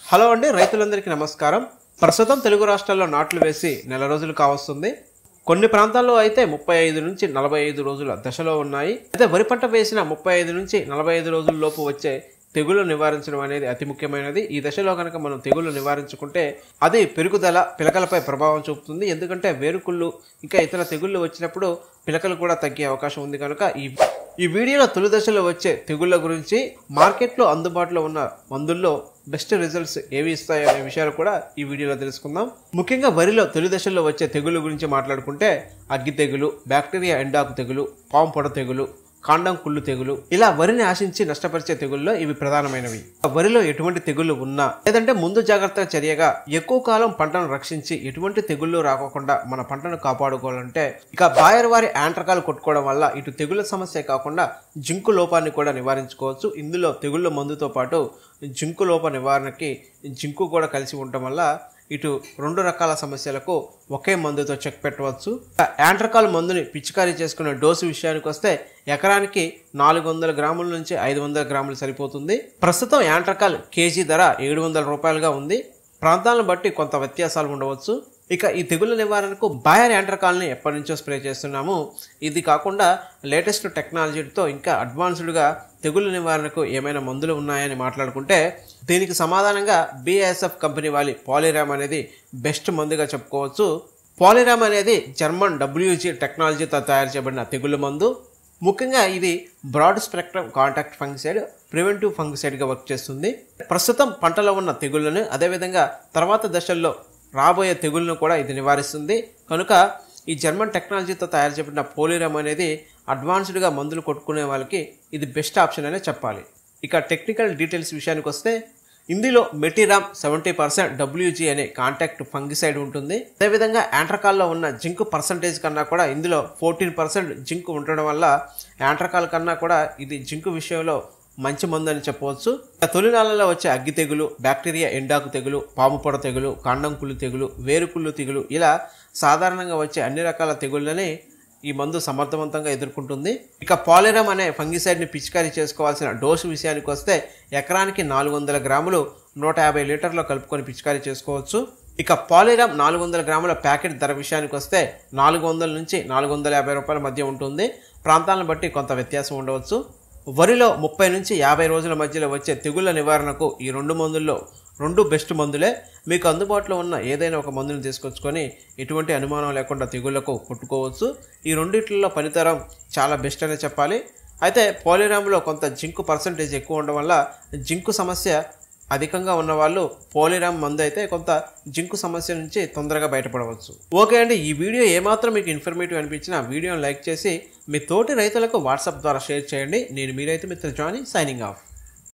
hello అండి రైతులందరికీ నమస్కారం ప్రస్తుతం తెలుగు రాష్ట్రాల్లో నాట్లు వేసి నెల రోజులు కావస్తుంది కొన్ని ప్రాంతాల్లో అయితే ముప్పై ఐదు నుంచి నలభై ఐదు రోజుల దశలో ఉన్నాయి అయితే వరి పంట వేసిన ముప్పై ఐదు నుంచి నలభై ఐదు రోజుల లోపు వచ్చే తెగులు నివారించడం అనేది అతి ముఖ్యమైనది ఈ దశలో కనుక మనం తెగులు నివారించుకుంటే అది పెరుగుదల పిలకలపై ప్రభావం చూపుతుంది ఎందుకంటే వేరుకుళ్ళు ఇంకా ఇతర తెగుళ్ళు వచ్చినప్పుడు పిలకలు కూడా తగ్గే అవకాశం ఉంది కనుక ఈ ఈ వీడియోలో తొలి దశలో వచ్చే తెగుళ్ళ గురించి మార్కెట్లో అందుబాటులో ఉన్న మందుల్లో బెస్ట్ రిజల్ట్స్ ఏవి ఇస్తాయో అనే విషయాలు కూడా ఈ వీడియోలో తెలుసుకుందాం ముఖ్యంగా వరిలో తొలి దశల్లో వచ్చే తెగుళ్ళ గురించి మాట్లాడుకుంటే అగ్గి తెగులు బ్యాక్టీరియా ఎండాకు తెగులు పాము పొడ తెగులు కాండం కుళ్ళు తెగులు ఇలా వరిని ఆశించి నష్టపరిచే తెగుల్లో ఇవి ప్రధానమైనవి వరిలో ఎటువంటి తెగుళ్ళు ఉన్నా లేదంటే ముందు జాగ్రత్త చర్యగా ఎక్కువ కాలం పంటను రక్షించి ఎటువంటి తెగుళ్ళు రాకోకుండా మన పంటను కాపాడుకోవాలంటే ఇక బాయర్ వారి యాంట్రకాలు కొట్టుకోవడం వల్ల ఇటు తెగుళ్ళ సమస్య కాకుండా జింకు లోపాన్ని కూడా నివారించుకోవచ్చు ఇందులో తెగుళ్ళ మందుతో పాటు జింకు లోప నివారణకి జింకు కూడా కలిసి ఉండటం వల్ల ఇటు రెండు రకాల సమస్యలకు ఒకే మందుతో చెక్ పెట్టవచ్చు యాంట్రకాల్ మందుని పిచికారీ చేసుకునే డోసు విషయానికి వస్తే ఎకరానికి నాలుగు వందల గ్రాముల నుంచి ఐదు వందల గ్రాములు సరిపోతుంది ప్రస్తుతం యాంట్రకాల్ కేజీ ధర ఏడు వందల రూపాయలుగా ఉంది ప్రాంతాలను బట్టి కొంత వ్యత్యాసాలు ఉండవచ్చు ఇక ఈ తెగుళ్ళ నివారణకు బాయర్ యాంట్రకాల్ని ఎప్పటి నుంచో స్ప్రే చేస్తున్నాము ఇది కాకుండా లేటెస్ట్ టెక్నాలజీతో ఇంకా అడ్వాన్స్డ్గా తెగుళ్ళ నివారణకు ఏమైనా మందులు ఉన్నాయని మాట్లాడుకుంటే దీనికి సమాధానంగా బిఎస్ఎఫ్ కంపెనీ వాళ్ళ పాలిరామ్ అనేది బెస్ట్ మందుగా చెప్పుకోవచ్చు పాలిరామ్ అనేది జర్మన్ డబ్ల్యూజీ టెక్నాలజీతో తయారు చేయబడిన తెగుళ్ళ మందు ముఖ్యంగా ఇది broad spectrum contact fungicide preventive ఫంగిసైడ్గా వర్క్ చేస్తుంది ప్రస్తుతం పంటలో ఉన్న తెగుళ్ళను అదేవిధంగా తర్వాత దశల్లో రాబోయే తెగుళ్ళను కూడా ఇది నివారిస్తుంది కనుక ఈ జర్మన్ టెక్నాలజీతో తయారు చేయబడిన పోలిరమ్ అనేది అడ్వాన్స్డ్గా మందులు కొట్టుకునే వాళ్ళకి ఇది బెస్ట్ ఆప్షన్ అనే చెప్పాలి ఇక టెక్నికల్ డీటెయిల్స్ విషయానికి వస్తే ఇందులో మెటీరామ్ సెవెంటీ పర్సెంట్ డబ్ల్యూజీ అనే కాంటాక్ట్ ఫంగిసైడ్ ఉంటుంది అదేవిధంగా యాంట్రకాల్లో ఉన్న జింక్ పర్సంటేజ్ కన్నా కూడా ఇందులో ఫోర్టీన్ పర్సెంట్ జింక్ ఉండడం వల్ల యాంట్రకాల్ కన్నా కూడా ఇది జింక్ విషయంలో మంచి మందు అని చెప్పవచ్చు తొలినాళ్ళలో వచ్చే అగ్గి తెగులు బ్యాక్టీరియా ఎండాకు తెగులు పాము పొడ తెగులు కాండం కుళ్ళు తెగులు వేరుకుళ్ళు తెగులు ఇలా సాధారణంగా వచ్చే అన్ని రకాల తెగుళ్ళని ఈ మందు సమర్థవంతంగా ఎదుర్కొంటుంది ఇక పాలిరమ్ అనే ఫంగిసైడ్ని పిచికారీ చేసుకోవాల్సిన డోసు విషయానికి వస్తే ఎకరానికి నాలుగు వందల గ్రాములు నూట యాభై లీటర్లో కలుపుకొని పిచికారీ చేసుకోవచ్చు ఇక పాలిరామ్ నాలుగు వందల గ్రాముల ప్యాకెట్ ధర విషయానికి వస్తే నాలుగు వందల నుంచి నాలుగు వందల యాభై రూపాయల మధ్య ఉంటుంది ప్రాంతాలను బట్టి కొంత వ్యత్యాసం ఉండవచ్చు వరిలో ముప్పై నుంచి యాభై రోజుల మధ్యలో వచ్చే తెగుళ్ల నివారణకు ఈ రెండు మందుల్లో రెండు బెస్ట్ మందులే మీకు అందుబాటులో ఉన్న ఏదైనా ఒక మందుని తీసుకొచ్చుకొని ఎటువంటి అనుమానం లేకుండా తెగుళ్లకు కొట్టుకోవచ్చు ఈ రెండిట్లలో పనితరం చాలా బెస్ట్ అనే చెప్పాలి అయితే పోలిరామ్లో కొంత జింకు పర్సంటేజ్ ఎక్కువ ఉండడం వల్ల జింకు సమస్య అధికంగా ఉన్న వాళ్ళు పోలిరామ్ మందు అయితే కొంత జింకు సమస్య నుంచి తొందరగా బయటపడవచ్చు ఓకే అండి ఈ వీడియో ఏమాత్రం మీకు ఇన్ఫర్మేటివ్ అనిపించినా వీడియోని లైక్ చేసి మీ తోటి రైతులకు వాట్సాప్ ద్వారా షేర్ చేయండి నేను మీ రైతు మిత్ర జానీ సైనింగ్ ఆఫ్